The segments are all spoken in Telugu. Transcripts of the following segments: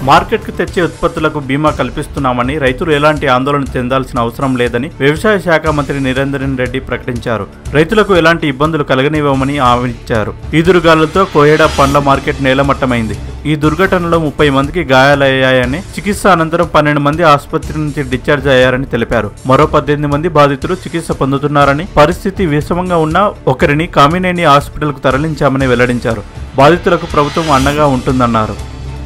మార్కెట్కు తెచ్చే ఉత్పత్తులకు బీమా కల్పిస్తున్నామని రైతులు ఎలాంటి ఆందోళన చెందాల్సిన అవసరం లేదని వ్యవసాయ శాఖ మంత్రి నిరంజన్ రెడ్డి ప్రకటించారు రైతులకు ఎలాంటి ఇబ్బందులు కలగనివ్వమని హామీ ఇచ్చారు ఈదురుగాలులతో కోయడా పండ్ల మార్కెట్ నేలమట్టమైంది ఈ దుర్ఘటనలో ముప్పై మందికి గాయాలయ్యాయని చికిత్స అనంతరం పన్నెండు మంది ఆసుపత్రి నుంచి డిశ్చార్జ్ అయ్యారని తెలిపారు మరో పద్దెనిమిది మంది బాధితులు చికిత్స పొందుతున్నారని పరిస్థితి విషమంగా ఉన్న ఒకరిని కామినేని హాస్పిటల్కు తరలించామని వెల్లడించారు బాధితులకు ప్రభుత్వం అండగా ఉంటుందన్నారు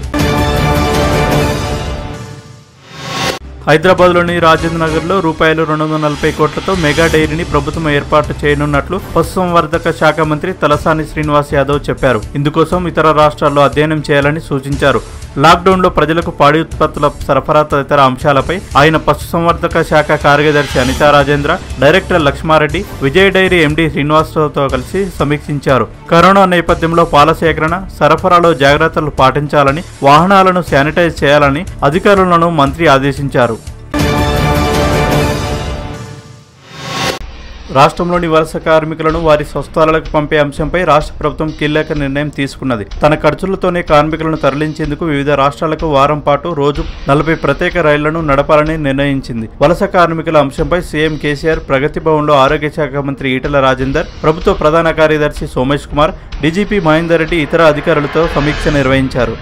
హైదరాబాద్లోని రాజేంద్ర నగర్లో రూపాయలు రెండు వందల నలభై కోట్లతో మెగా డైరీని ప్రభుత్వం ఏర్పాటు చేయనున్నట్లు పశుసంవర్ధక శాఖ మంత్రి తలసాని శ్రీనివాస్ యాదవ్ చెప్పారు ఇందుకోసం ఇతర రాష్ట్రాల్లో అధ్యయనం చేయాలని సూచించారు లాక్డౌన్లో ప్రజలకు పాడి ఉత్పత్తుల సరఫరా తదితర అంశాలపై ఆయన పశుసంవర్ధక శాఖ కార్యదర్శి Anitha Rajendra director Lakshmareddy Vijay dairy MD శ్రీనివాసరావుతో కలిసి సమీక్షించారు కరోనా నేపథ్యంలో పాల సేకరణ సరఫరాలో జాగ్రత్తలు పాటించాలని వాహనాలను శానిటైజ్ చేయాలని అధికారులను మంత్రి ఆదేశించారు రాష్ట్రంలోని వలస కార్మికులను వారి స్వస్థలాలకు పంపే అంశంపై రాష్ట్ర ప్రభుత్వం కీలక నిర్ణయం తీసుకున్నది తన ఖర్చులతోనే కార్మికులను తరలించేందుకు వివిధ రాష్ట్రాలకు వారం పాటు రోజు నలభై ప్రత్యేక రైళ్లను నడపాలని నిర్ణయించింది వలస కార్మికుల అంశంపై సీఎం కేసీఆర్ ప్రగతి భవన్లో ఆరోగ్య శాఖ మంత్రి ఈటల రాజేందర్ ప్రభుత్వ ప్రధాన కార్యదర్శి సోమేష్ కుమార్ డీజీపీ మహేందర్ రెడ్డి ఇతర అధికారులతో సమీక్ష నిర్వహించారు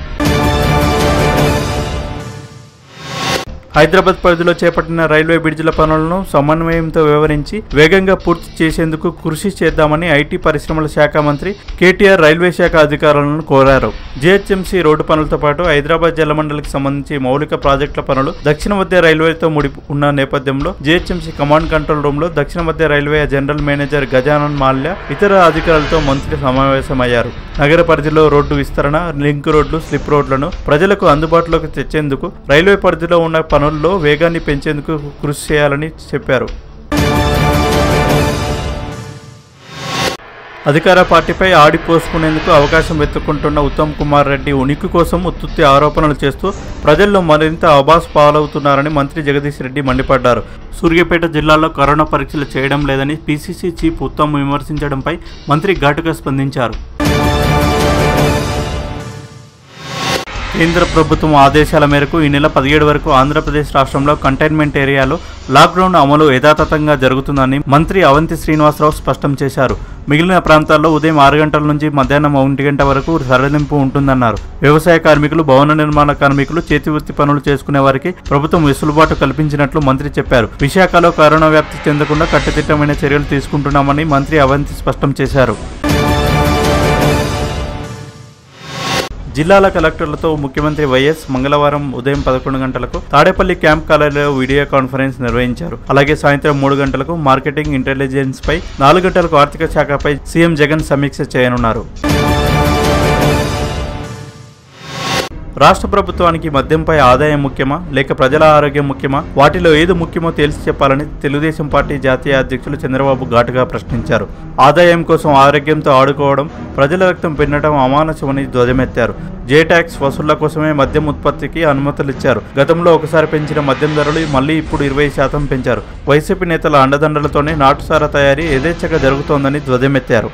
హైదరాబాద్ పరిధిలో చేపట్టిన రైల్వే బ్రిడ్జిల పనులను సమన్వయంతో వివరించి వేగంగా పూర్తి చేసేందుకు కృషి చేద్దామని ఐటీ పరిశ్రమల శాఖ మంత్రి కేటీఆర్ రైల్వే శాఖ అధికారులను కోరారు జీహెచ్ఎంసీ రోడ్డు పనులతో పాటు హైదరాబాద్ జలమండలికి సంబంధించి మౌలిక ప్రాజెక్టుల పనులు దక్షిణ మధ్య రైల్వేతో ముడి ఉన్న నేపథ్యంలో జీహెచ్ఎంసీ కమాండ్ కంట్రోల్ రూమ్ లో దక్షిణ మధ్య railway general manager Gajanan Mallya ఇతర అధికారులతో మంత్రి సమావేశమయ్యారు నగర పరిధిలో రోడ్డు విస్తరణ లింక్ రోడ్లు స్లిప్ రోడ్లను ప్రజలకు అందుబాటులోకి తెచ్చేందుకు రైల్వే పరిధిలో ఉన్న పనుల్లో వేగాన్ని పెంచేందుకు కృషి చేయాలని చెప్పారు అధికార పార్టీపై ఆడి పోసుకునేందుకు అవకాశం వెతుక్కుంటున్న ఉత్తమ్ కుమార్ రెడ్డి ఉనికి కోసం ఉత్తుత్తి ఆరోపణలు చేస్తూ ప్రజల్లో మరింత అబాస్ పాలవుతున్నారని మంత్రి జగదీష్ రెడ్డి మండిపడ్డారు సూర్యాపేట జిల్లాలో కరోనా పరీక్షలు చేయడం లేదని పీసీసీ చీఫ్ ఉత్తమ్ విమర్శించడంపై మంత్రి ఘాటుగా స్పందించారు కేంద్ర ప్రభుత్వం ఆదేశాల మేరకు ఈ నెల పదిహేడు వరకు ఆంధ్రప్రదేశ్ రాష్ట్రంలో కంటైన్మెంట్ ఏరియాలో లాక్డౌన్ అమలు యథాతథంగా జరుగుతుందని మంత్రి అవంతి శ్రీనివాసరావు స్పష్టం చేశారు మిగిలిన ప్రాంతాల్లో ఉదయం ఆరు గంటల నుంచి మధ్యాహ్నం ఒంటి గంట వరకు సడలింపు ఉంటుందన్నారు వ్యవసాయ కార్మికులు భవన నిర్మాణ కార్మికులు చేతి వృత్తి పనులు చేసుకునే వారికి ప్రభుత్వం వెసులుబాటు కల్పించినట్లు మంత్రి చెప్పారు విశాఖలో కరోనా వ్యాప్తి చెందకుండా కట్టుదిట్టమైన చర్యలు తీసుకుంటున్నామని మంత్రి అవంతి స్పష్టం చేశారు జిల్లాల కలెక్టర్లతో ముఖ్యమంత్రి వైఎస్ మంగళవారం ఉదయం పదకొండు గంటలకు తాడేపల్లి క్యాంప్ కార్యాలయంలో వీడియో కాన్ఫరెన్స్ నిర్వహించారు అలాగే సాయంత్రం మూడు గంటలకు మార్కెటింగ్ ఇంటెలిజెన్స్ పై నాలుగు గంటలకు ఆర్థిక శాఖపై సీఎం జగన్ సమీక్ష చేయనున్నారు రాష్ట్ర ప్రభుత్వానికి మద్యంపై ఆదాయం ముఖ్యమా లేక ప్రజల ఆరోగ్యం ముఖ్యమా వాటిలో ఏది ముఖ్యమో తేల్చి చెప్పాలని తెలుగుదేశం పార్టీ జాతీయ అధ్యక్షులు చంద్రబాబు ఘాటుగా ప్రశ్నించారు ఆదాయం కోసం ఆరోగ్యంతో ఆడుకోవడం ప్రజల రక్తం పిండటం అమానుషమని ధ్వజమెత్తారు జే ట్యాక్స్ వసూళ్ల కోసమే మద్యం ఉత్పత్తికి అనుమతులు ఇచ్చారు గతంలో ఒకసారి పెంచిన మద్యం ధరలు మళ్ళీ ఇప్పుడు ఇరవై శాతం పెంచారు వైసీపీ నేతల అండదండలతోనే నాటుసారా తయారీ యథేచ్ఛగా జరుగుతోందని ధ్వజమెత్తారు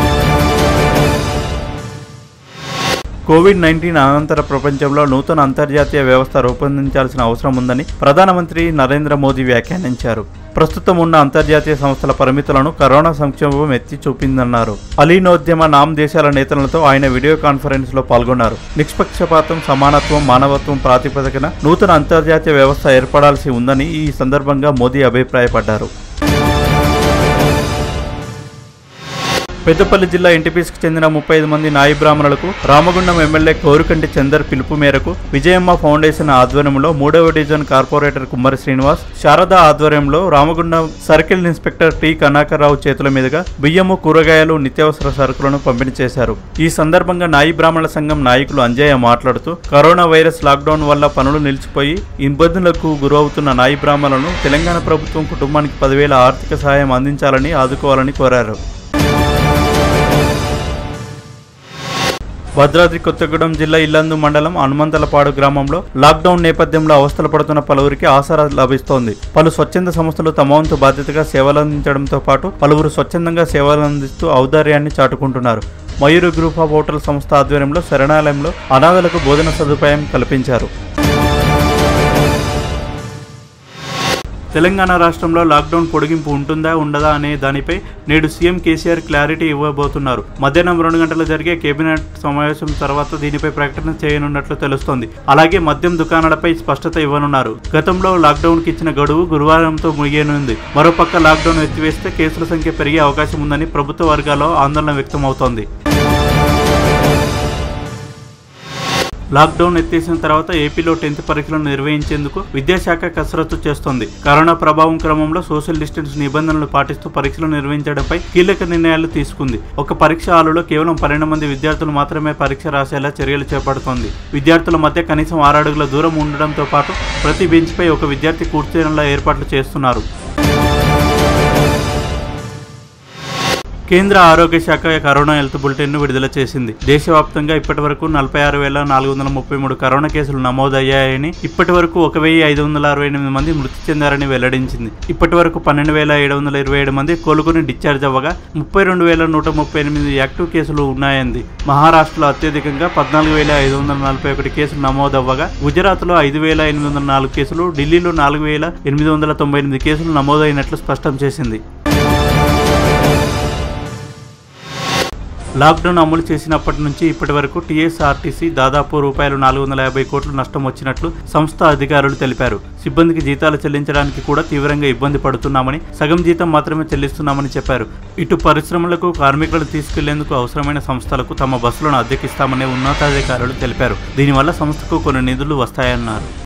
కోవిడ్ నైన్టీన్ అనంతర ప్రపంచంలో నూతన అంతర్జాతీయ వ్యవస్థ రూపొందించాల్సిన అవసరం ఉందని ప్రధానమంత్రి నరేంద్ర మోదీ వ్యాఖ్యానించారు ప్రస్తుతం ఉన్న అంతర్జాతీయ సంస్థల పరిమితులను కరోనా సంక్షోభం ఎత్తి చూపిందన్నారు అలీనోద్యమ నామ్ దేశాల నేతలతో ఆయన వీడియో కాన్ఫరెన్స్ లో పాల్గొన్నారు నిష్పక్షపాతం సమానత్వం మానవత్వం ప్రాతిపదికన నూతన అంతర్జాతీయ వ్యవస్థ ఏర్పడాల్సి ఉందని ఈ సందర్భంగా మోదీ అభిప్రాయపడ్డారు పెద్దపల్లి జిల్లా ఎన్టీపీసీకి చెందిన ముప్పై ఐదు మంది నాయి బ్రాహ్మణులకు రామగుండం ఎమ్మెల్యే కోరుకంటి చందర్ పిలుపు మేరకు విజయమ్మ ఫౌండేషన్ ఆధ్వర్యంలో మూడవ డివిజన్ కార్పొరేటర్ కుమ్మరి శ్రీనివాస్ శారద ఆధ్వర్యంలో Ramagundam circle inspector T Kanakarrao చేతుల మీదుగా బియ్యము కూరగాయలు నిత్యావసర సరుకులను పంపిణీ చేశారు ఈ సందర్భంగా నాయి బ్రాహ్మణుల సంఘం నాయకులు అంజయ్య మాట్లాడుతూ కరోనా వైరస్ లాక్డౌన్ వల్ల పనులు నిలిచిపోయి ఇబ్బందులకు గురవుతున్న నాయి బ్రాహ్మణులను తెలంగాణ ప్రభుత్వం కుటుంబానికి పదివేల ఆర్థిక సహాయం అందించాలని ఆదుకోవాలని కోరారు భద్రాద్రి కొత్తగూడెం జిల్లా ఇల్లందు మండలం హనుమంతలపాడు గ్రామంలో లాక్డౌన్ నేపథ్యంలో అవస్థలు పడుతున్న పలువురికి ఆసరా లభిస్తోంది పలు స్వచ్ఛంద సంస్థలు తమ వంతు బాధ్యతగా సేవలందించడంతో పాటు పలువురు స్వచ్ఛందంగా సేవలందిస్తూ ఔదార్యాన్ని చాటుకుంటున్నారు మయూరు గ్రూప్ ఆఫ్ హోటల్ సంస్థ ఆధ్వర్యంలో శరణాలయంలో అనాథలకు భోజన సదుపాయం కల్పించారు తెలంగాణ రాష్ట్రంలో లాక్డౌన్ పొడిగింపు ఉంటుందా ఉండదా అనే దానిపై నేడు సీఎం కేసీఆర్ క్లారిటీ ఇవ్వబోతున్నారు మధ్యాహ్నం రెండు గంటల జరిగే కేబినెట్ సమావేశం తర్వాత దీనిపై ప్రకటన చేయనున్నట్లు తెలుస్తోంది అలాగే మద్యం దుకాణాలపై స్పష్టత ఇవ్వనున్నారు గతంలో లాక్డౌన్ కి ఇచ్చిన గడువు గురువారంతో ముగియనుంది మరోపక్క లాక్డౌన్ ఎత్తివేస్తే కేసుల సంఖ్య పెరిగే అవకాశం ఉందని ప్రభుత్వ వర్గాల్లో ఆందోళన వ్యక్తమవుతోంది లాక్డౌన్ ఎత్తేసిన తర్వాత ఏపీలో టెన్త్ పరీక్షలను నిర్వహించేందుకు విద్యాశాఖ కసరత్తు చేస్తోంది కరోనా ప్రభావం క్రమంలో సోషల్ డిస్టెన్స్ నిబంధనలు పాటిస్తూ పరీక్షలు నిర్వహించడంపై కీలక నిర్ణయాలు తీసుకుంది ఒక పరీక్ష హాలులో కేవలం పన్నెండు మంది విద్యార్థులు మాత్రమే పరీక్ష రాసేలా చర్యలు చేపడుతోంది విద్యార్థుల మధ్య కనీసం ఆరు అడుగుల దూరం ఉండడంతో పాటు ప్రతి బెంచ్పై ఒక విద్యార్థి కూర్చునేలా ఏర్పాట్లు చేస్తున్నారు కేంద్ర ఆరోగ్య శాఖ కరోనా హెల్త్ బులెటిన్ ను విడుదల చేసింది దేశవ్యాప్తంగా ఇప్పటి వరకు నలభై ఆరు వేల నాలుగు వందల ముప్పై మూడు కరోనా కేసులు నమోదయ్యాయని ఇప్పటి వరకు ఒక వెయ్యి ఐదు వందల అరవై ఎనిమిది మంది మృతి చెందారని వెల్లడించింది ఇప్పటి వరకు పన్నెండు వేల ఏడు వందల ఇరవై ఏడు మంది కోలుకుని డిశ్చార్జ్ అవ్వగా ముప్పై రెండు వేల నూట ముప్పై ఎనిమిది యాక్టివ్ కేసులు ఉన్నాయంది మహారాష్ట్రలో అత్యధికంగా పద్నాలుగు వేల ఐదు వందల నలభై ఒకటి కేసులు నమోదవ్వగా గుజరాత్లో ఐదు వేల ఎనిమిది వందల నాలుగు కేసులు ఢిల్లీలో నాలుగు వేల ఎనిమిది వందల తొంభై ఎనిమిది కేసులు నమోదైనట్లు స్పష్టం చేసింది లాక్డౌన్ అమలు చేసినప్పటి నుంచి ఇప్పటి వరకు టీఎస్ఆర్టీసీ దాదాపు రూపాయలు నాలుగు వందల యాభై కోట్ల నష్టం వచ్చినట్లు సంస్థ అధికారులు తెలిపారు సిబ్బందికి జీతాలు చెల్లించడానికి కూడా తీవ్రంగా ఇబ్బంది పడుతున్నామని సగం జీతం మాత్రమే చెల్లిస్తున్నామని చెప్పారు ఇటు పరిశ్రమలకు కార్మికులను తీసుకెళ్లేందుకు అవసరమైన సంస్థలకు తమ బస్సులను అద్దెకిస్తామని ఉన్నతాధికారులు తెలిపారు దీనివల్ల సంస్థకు కొన్ని నిధులు వస్తాయన్నారు